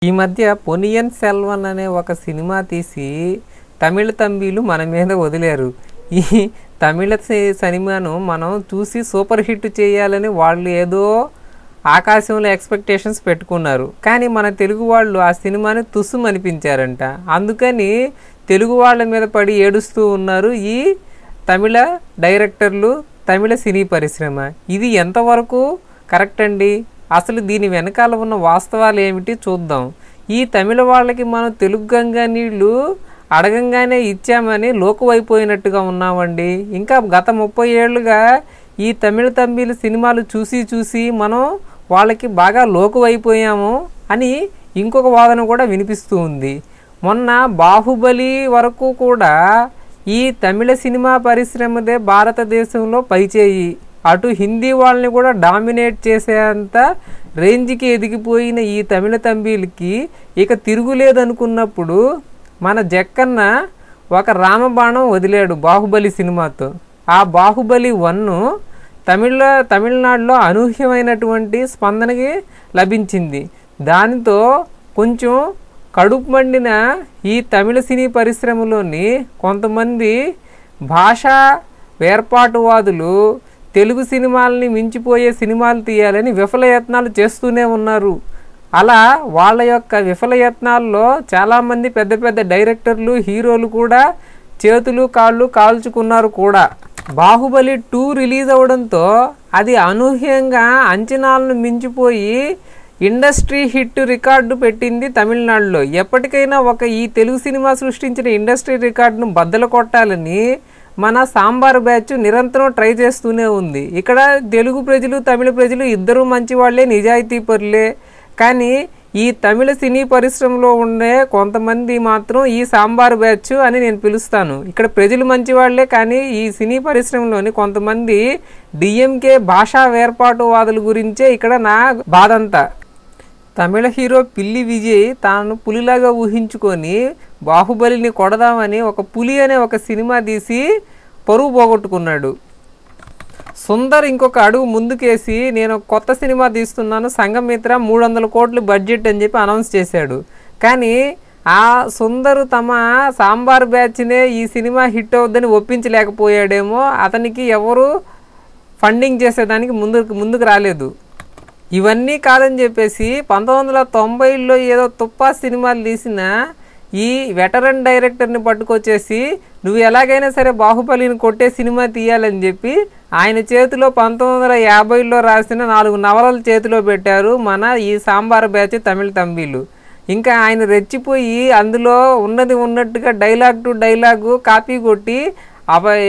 ఈ మధ్య పొనియన్ సెల్వన్ అనే ఒక సినిమా తీసి తమిళ తంబీలు మన మీద వదిలారు ఈ తమిళ సి- సినిమాను మనం చూసి సూపర్ హిట్ చేయాలని వాళ్ళు ఏదో ఆకాశంలో ఎక్స్పెక్టేషన్స్ పెట్టుకున్నారు కానీ మన తెలుగు వాళ్ళు ఆ సినిమాని తుస్సుమనిపించారంట అందుకని తెలుగు వాళ్ళ మీద పడి ఏడుస్తూ ఉన్నారు ఈ తమిళ డైరెక్టర్లు తమిళ సినీ పరిశ్రమ ఇది ఎంతవరకు కరెక్ట్ అండి అసలు దీని వెనకాల ఉన్న వాస్తవాలు ఏమిటి చూద్దాం ఈ తమిళ వాళ్ళకి మనం తెలుగు గంగా నీళ్లు అడగంగానే ఇచ్చామని లోకువైపోయినట్టుగా ఉన్నామండి ఇంకా గత ముప్పై ఏళ్ళుగా ఈ తమిళ తమిళ సినిమాలు చూసి చూసి మనం వాళ్ళకి బాగా లోకువైపోయాము అని ఇంకొక వాదన కూడా వినిపిస్తూ ఉంది మొన్న బాహుబలి వరకు కూడా ఈ తమిళ సినిమా పరిశ్రమదే భారతదేశంలో పైచేయి అటు హిందీ వాళ్ళని కూడా డామినేట్ చేసేంత రేంజ్కి ఎదిగిపోయిన ఈ తమిళ తంబీలకి ఇక తిరుగులేదనుకున్నప్పుడు మన జక్కన్న ఒక రామబాణం వదిలాడు బాహుబలి సినిమాతో ఆ బాహుబలి వన్ను తమిళ తమిళనాడులో అనూహ్యమైనటువంటి స్పందనకి లభించింది దానితో కొంచెం కడుపు మండిన ఈ తమిళ సినీ పరిశ్రమలోని కొంతమంది భాషా వేర్పాటువాదులు తెలుగు సినిమాలని మించిపోయే సినిమాలు తీయాలని విఫలయత్నాలు చేస్తూనే ఉన్నారు అలా వాళ్ళ యొక్క విఫలయత్నాల్లో చాలామంది పెద్ద పెద్ద డైరెక్టర్లు హీరోలు కూడా చేతులు కాళ్ళు కాల్చుకున్నారు కూడా బాహుబలి టూ రిలీజ్ అవడంతో అది అనూహ్యంగా అంచనాలను మించిపోయి ఇండస్ట్రీ హిట్ రికార్డు పెట్టింది తమిళనాడులో ఎప్పటికైనా ఒక ఈ తెలుగు సినిమా సృష్టించిన ఇండస్ట్రీ రికార్డును బద్దలు కొట్టాలని మన సాంబార్ బ్యాచ్ నిరంతరం ట్రై చేస్తూనే ఉంది ఇక్కడ తెలుగు ప్రజలు తమిళ ప్రజలు ఇద్దరూ మంచి వాళ్ళే నిజాయితీ పరులే కానీ ఈ తమిళ సినీ పరిశ్రమలో ఉండే కొంతమంది మాత్రం ఈ సాంబార్ బ్యాచ్ అని నేను పిలుస్తాను ఇక్కడ ప్రజలు మంచి వాళ్ళే కానీ ఈ సినీ పరిశ్రమలోని కొంతమంది డిఎంకే భాషా వేర్పాటువాదుల గురించే ఇక్కడ నా బాధంతా తమిళ హీరో పిల్లి విజయ్ తాను పులిలాగా ఊహించుకొని బాహుబలిని కొడదామని ఒక పులి అనే ఒక సినిమా తీసి పరువు పోగొట్టుకున్నాడు సుందర్ ఇంకొక అడుగు ముందుకేసి నేను కొత్త సినిమా తీస్తున్నాను సంఘమిత్ర మూడు వందల కోట్లు బడ్జెట్ అని చెప్పి అనౌన్స్ చేశాడు కానీ ఆ సుందరు తమ సాంబార్ బ్యాచ్నే ఈ సినిమా హిట్ అవుద్దని ఒప్పించలేకపోయాడేమో అతనికి ఎవరు ఫండింగ్ చేసేదానికి ముందుకు ముందుకు రాలేదు ఇవన్నీ కాదని చెప్పేసి పంతొమ్మిది వందల తొంభైలో ఏదో తుప్పా సినిమాలు తీసిన ఈ వెటరన్ డైరెక్టర్ని పట్టుకొచ్చేసి నువ్వు ఎలాగైనా సరే బాహుబలిని కొట్టే సినిమా తీయాలని చెప్పి ఆయన చేతిలో పంతొమ్మిది వందల యాభైలో రాసిన నాలుగు నవలలు చేతిలో పెట్టారు మన ఈ సాంబార్ బ్యాచ్ తమిళ తంబీలు ఇంకా ఆయన రెచ్చిపోయి అందులో ఉన్నది ఉన్నట్టుగా డైలాగ్ టు డైలాగు కాపీ కొట్టి అబ్బాయి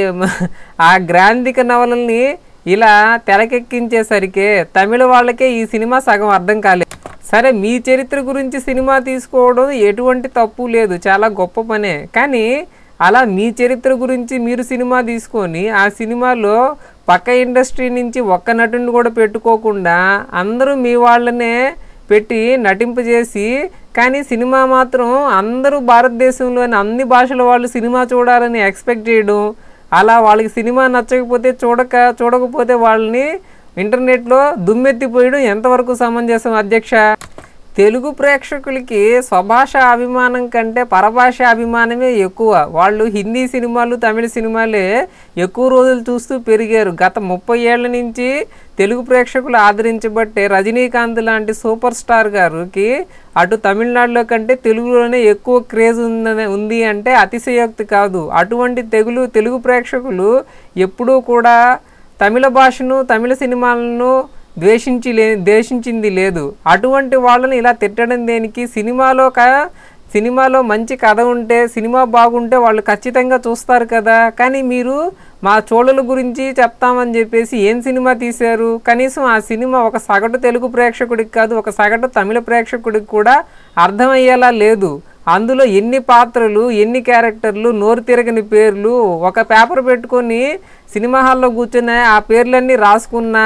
ఆ గ్రాంధిక నవలల్ని ఇలా తెరకెక్కించేసరికి తమిళ వాళ్ళకే ఈ సినిమా సగం అర్థం కాలేదు సరే మీ చరిత్ర గురించి సినిమా తీసుకోవడం ఎటువంటి తప్పు లేదు చాలా గొప్ప పనే కానీ అలా మీ చరిత్ర గురించి మీరు సినిమా తీసుకొని ఆ సినిమాలో పక్క ఇండస్ట్రీ నుంచి ఒక్క నటుని కూడా పెట్టుకోకుండా అందరూ మీ వాళ్ళనే పెట్టి నటింపజేసి కానీ సినిమా మాత్రం అందరూ భారతదేశంలోని అన్ని భాషల వాళ్ళు సినిమా చూడాలని ఎక్స్పెక్ట్ చేయడం అలా వాళ్ళకి సినిమా నచ్చకపోతే చూడక చూడకపోతే వాళ్ళని ఇంటర్నెట్లో దుమ్మెత్తిపోయడం ఎంతవరకు సమంజసం అధ్యక్ష తెలుగు ప్రేక్షకులకి స్వభాష అభిమానం కంటే పరభాష అభిమానమే ఎక్కువ వాళ్ళు హిందీ సినిమాలు తమిళ సినిమాలే ఎక్కువ రోజులు చూస్తూ పెరిగారు గత ముప్పై ఏళ్ల నుంచి తెలుగు ప్రేక్షకులు ఆదరించబట్టే రజనీకాంత్ లాంటి సూపర్ స్టార్ గారికి అటు తమిళనాడులో కంటే తెలుగులోనే ఎక్కువ క్రేజ్ ఉందని ఉంది అంటే అతిశయోక్తి కాదు అటువంటి తెగులు తెలుగు ప్రేక్షకులు ఎప్పుడూ కూడా తమిళ భాషను తమిళ సినిమాలను ద్వేషించి లే ద్వేషించింది లేదు అటువంటి వాళ్ళని ఇలా తిట్టడం దేనికి సినిమాలో క సినిమాలో మంచి కథ ఉంటే సినిమా బాగుంటే వాళ్ళు ఖచ్చితంగా చూస్తారు కదా కానీ మీరు మా చోళల గురించి చెప్తామని చెప్పేసి ఏం సినిమా తీశారు కనీసం ఆ సినిమా ఒక సగటు తెలుగు ప్రేక్షకుడికి కాదు ఒక సగటు తమిళ ప్రేక్షకుడికి కూడా అర్థమయ్యేలా లేదు అందులో ఎన్ని పాత్రలు ఎన్ని క్యారెక్టర్లు నోరు తిరగని పేర్లు ఒక పేపర్ పెట్టుకొని సినిమా హాల్లో కూర్చొని ఆ పేర్లన్నీ రాసుకున్నా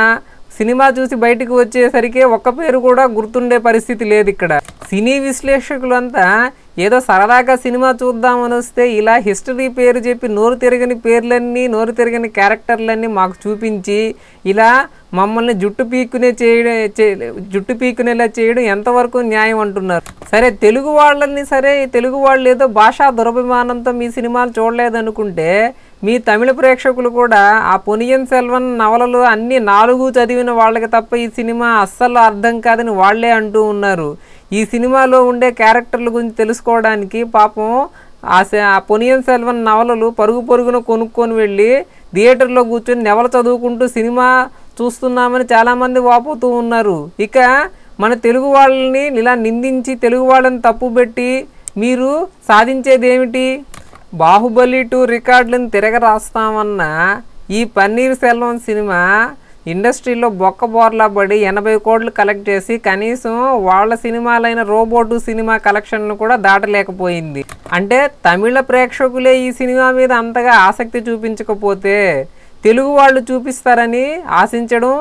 సినిమా చూసి బయటికి వచ్చేసరికి ఒక్క పేరు కూడా గుర్తుండే పరిస్థితి లేదు ఇక్కడ సినీ విశ్లేషకులంతా ఏదో సరదాగా సినిమా చూద్దామని వస్తే ఇలా హిస్టరీ పేరు చెప్పి నోరు తిరగని పేర్లన్నీ నోరు తిరగని క్యారెక్టర్లన్నీ మాకు చూపించి ఇలా మమ్మల్ని జుట్టు పీక్కునే చేయడం చే- జుట్టు పీక్కునేలా చేయడం ఎంతవరకు న్యాయం అంటున్నారు సరే తెలుగు వాళ్ళని సరే ఈ తెలుగు వాళ్ళు ఏదో భాషా దురభిమానంతో మీ సినిమాలు చూడలేదనుకుంటే మీ తమిళ ప్రేక్షకులు కూడా ఆ పొనియన్ సెల్వన్ నవలలు అన్ని నాలుగు చదివిన వాళ్ళకి తప్ప ఈ సినిమా అస్సలు అర్థం కాదని వాళ్ళే అంటూ ఉన్నారు ఈ సినిమాలో ఉండే క్యారెక్టర్ల గురించి తెలుసుకోవడానికి పాపం ఆ సె- ఆ పొనియన్ సెల్వన్ నవలలు పరుగు పరుగున కొనుక్కొని వెళ్ళి థియేటర్లో కూర్చొని నవల చదువుకుంటూ సినిమా చూస్తున్నామని చాలామంది వాపోతూ ఉన్నారు ఇక మన తెలుగు వాళ్ళని ఇలా నిందించి తెలుగు వాళ్ళని తప్పు పెట్టి మీరు సాధించేది ఏమిటి బాహుబలి టూ రికార్డులను తిరగ రాస్తామన్న ఈ పన్నీర్ సెల్వం సినిమా ఇండస్ట్రీలో బొక్క బోర్లా పడి ఎనభై కోట్లు కలెక్ట్ చేసి కనీసం వాళ్ళ సినిమాలైన రోబోటు సినిమా కలెక్షన్ను కూడా దాటలేకపోయింది అంటే తమిళ ప్రేక్షకులే ఈ సినిమా మీద అంతగా ఆసక్తి చూపించకపోతే తెలుగు వాళ్ళు చూపిస్తారని ఆశించడం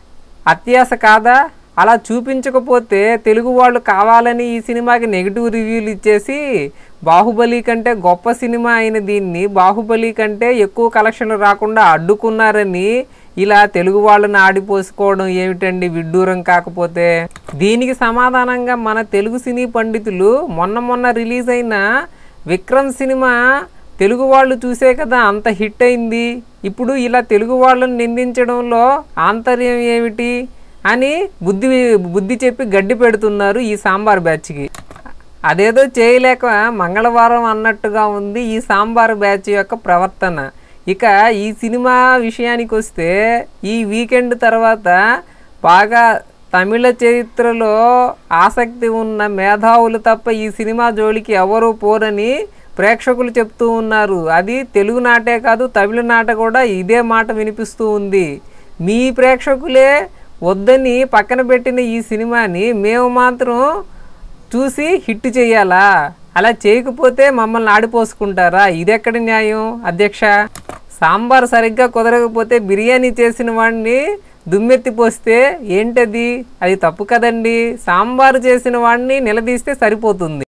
అత్యాశ కాదా అలా చూపించకపోతే తెలుగు వాళ్ళు కావాలని ఈ సినిమాకి నెగిటివ్ రివ్యూలు ఇచ్చేసి బాహుబలి కంటే గొప్ప సినిమా అయిన దీన్ని బాహుబలి కంటే ఎక్కువ కలెక్షన్లు రాకుండా అడ్డుకున్నారని ఇలా తెలుగు వాళ్ళని ఆడిపోసుకోవడం ఏమిటండి విడ్డూరం కాకపోతే దీనికి సమాధానంగా మన తెలుగు సినీ పండితులు మొన్న మొన్న రిలీజ్ అయిన విక్రమ్ సినిమా తెలుగు వాళ్ళు చూసే కదా అంత హిట్ అయింది ఇప్పుడు ఇలా తెలుగు వాళ్ళని నిందించడంలో ఆంతర్యం ఏమిటి అని బుద్ధి బుద్ధి చెప్పి గడ్డి పెడుతున్నారు ఈ సాంబార్ బ్యాచ్కి అదేదో చేయలేక మంగళవారం అన్నట్టుగా ఉంది ఈ సాంబార్ బ్యాచ్ యొక్క ప్రవర్తన ఇక ఈ సినిమా విషయానికి వస్తే ఈ వీకెండ్ తర్వాత బాగా తమిళ చరిత్రలో ఆసక్తి ఉన్న మేధావులు తప్ప ఈ సినిమా జోలికి ఎవరు పోరని ప్రేక్షకులు చెప్తూ ఉన్నారు అది తెలుగు నాటే కాదు తమిళ నాట కూడా ఇదే మాట వినిపిస్తూ ఉంది మీ ప్రేక్షకులే వద్దని పక్కన పెట్టిన ఈ సినిమాని మేము మాత్రం చూసి హిట్ చేయాలా అలా చేయకపోతే మమ్మల్ని ఆడిపోసుకుంటారా ఇదెక్కడి న్యాయం అధ్యక్ష సాంబార్ సరిగ్గా కుదరకపోతే బిర్యానీ చేసిన వాడిని దుమ్మెత్తి పోస్తే ఏంటది అది తప్పు కదండి సాంబారు చేసిన వాడిని నిలదీస్తే సరిపోతుంది